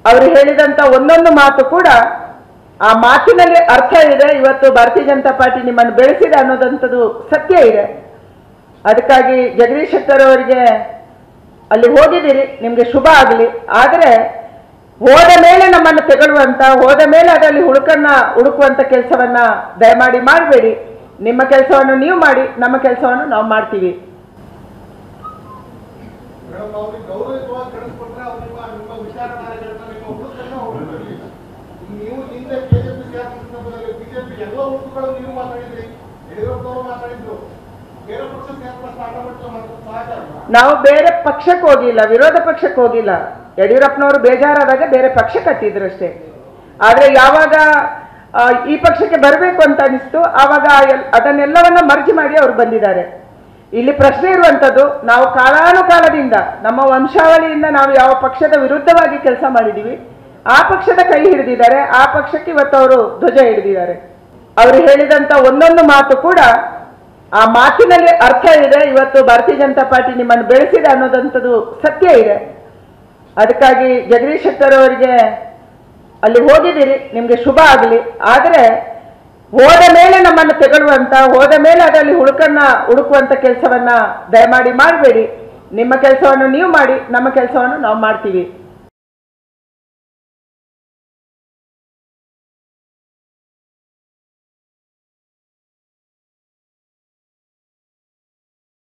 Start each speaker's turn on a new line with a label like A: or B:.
A: ಅವರು ಹೇಳಿದಂತ ಒಂದೊಂದು ಮಾತು ಕೂಡ ಆ ಮಾತಿನಲ್ಲಿ ಅರ್ಥ ಇದೆ ಇವತ್ತು ಭಾರತೀಯ ಜನತಾ ಪಾರ್ಟಿ ನಿಮ್ಮನ್ನು ಬೆಳೆಸಿದೆ ಅನ್ನೋದಂಥದ್ದು ಸತ್ಯ ಇದೆ ಅದಕ್ಕಾಗಿ ಜಗದೀಶ್ ಶೆಟ್ಟರ್ ಅವರಿಗೆ ಅಲ್ಲಿ ಹೋಗಿದ್ದೀರಿ ನಿಮಗೆ ಶುಭ ಆಗಲಿ ಆದರೆ ಹೋದ ಮೇಲೆ ನಮ್ಮನ್ನು ತೆಗಳುವಂತ ಹೋದ ಮೇಲೆ ಅದರಲ್ಲಿ ಹುಡುಕನ್ನ ಹುಡುಕುವಂತ ಕೆಲಸವನ್ನ ದಯಮಾಡಿ ಮಾಡಬೇಡಿ ನಿಮ್ಮ ಕೆಲಸವನ್ನು ನೀವು ಮಾಡಿ ನಮ್ಮ ಕೆಲಸವನ್ನು ನಾವು ಮಾಡ್ತೀವಿ
B: ಮೇಡಮ್ ಅವ್ರಿಗೆ ಗೌರವಿತವಾಗಿ ಕಳಿಸ್ಕೊಟ್ರೆ ಅವ್ರು ನಿಮ್ಮ ನಿಮ್ಮ ವಿಚಾರಧಾರೆಗಳನ್ನ ನಿಮ್ಮ ಹುಡುಕನ್ನ ಹುಡುಕಿರ್ಲಿಲ್ಲ ನೀವು ಹಿಂದೆ ಕೆಜೆಪಿ ಸೇರಿದ ಸಂದರ್ಭದಲ್ಲಿ ಬಿಜೆಪಿ ಎಲ್ಲ ಹುಡುಕುಗಳು ನೀವು ಮಾತಾಡಿದ್ರಿ ಯಡಿಯೂರಪ್ಪನವರು ಮಾತಾಡಿದ್ರು ಬೇರೆ ಪಕ್ಷ ಸೇರ್ಪಡೆ ಸ್ಟಾರ್ಟ್ ಮಾಡ್ತಾ ಮಾತ್ರ ಸಹಜ ಅಲ್ವಾ
A: ನಾವು ಬೇರೆ ಪಕ್ಷಕ್ಕೆ ಹೋಗಿಲ್ಲ ವಿರೋಧ ಪಕ್ಷಕ್ಕೆ ಹೋಗಿಲ್ಲ ಯಡಿಯೂರಪ್ಪನವರು ಬೇಜಾರಾದಾಗ ಬೇರೆ ಪಕ್ಷ ಕಟ್ಟಿದ್ರು ಅಷ್ಟೇ ಆದ್ರೆ ಯಾವಾಗ ಆ, ಈ ಪಕ್ಷಕ್ಕೆ ಬರಬೇಕು ಅಂತ ಅನಿಸ್ತು ಆವಾಗ ಎಲ್- ಅದನ್ನೆಲ್ಲವನ್ನ ಮರ್ಜಿ ಮಾಡಿ ಅವ್ರು ಬಂದಿದ್ದಾರೆ ಇಲ್ಲಿ ಪ್ರಶ್ನೆ ಇರುವಂತದ್ದು ನಾವು ಕಾಲಾನುಕಾಲದಿಂದ ನಮ್ಮ ವಂಶಾವಳಿಯಿಂದ ನಾವು ಯಾವ ಪಕ್ಷದ ವಿರುದ್ಧವಾಗಿ ಕೆಲಸ ಮಾಡಿದೀವಿ ಆ ಪಕ್ಷದ ಕೈ ಹಿಡಿದಿದ್ದಾರೆ ಆ ಪಕ್ಷಕ್ಕೆ ಇವತ್ತು ಅವರು ಧ್ವಜ ಹಿಡಿದಿದ್ದಾರೆ ಅವರು ಹೇಳಿದಂತ ಒಂದೊಂದು ಮಾತು ಕೂಡ ಆ ಮಾತಿನಲ್ಲಿ ಅರ್ಥ ಇದೆ ಇವತ್ತು ಭಾರತೀಯ ಜನತಾ ಪಾರ್ಟಿ ನಿಮ್ಮನ್ನು ಬೆಳೆಸಿದೆ ಅನ್ನೋದಂಥದ್ದು ಸತ್ಯ ಇದೆ ಅದಕ್ಕಾಗಿ ಜಗದೀಶ್ ಶೆಟ್ಟರ್ ಅವರಿಗೆ ಅಲ್ಲಿ ಹೋಗಿದ್ದೀರಿ ನಿಮಗೆ ಶುಭ ಆಗಲಿ ಆದರೆ ಹೋದ ಮೇಲೆ ನಮ್ಮನ್ನು ತೆಗಳುವಂತ ಹೋದ ಮೇಲೆ ಅದರಲ್ಲಿ ಹುಡುಕನ್ನ ಹುಡುಕುವಂತ ಕೆಲಸವನ್ನ ದಯಮಾಡಿ ಮಾಡಬೇಡಿ ನಿಮ್ಮ ಕೆಲಸವನ್ನು ನೀವು ಮಾಡಿ ನಮ್ಮ ಕೆಲಸವನ್ನು ನಾವು ಮಾಡ್ತೀವಿ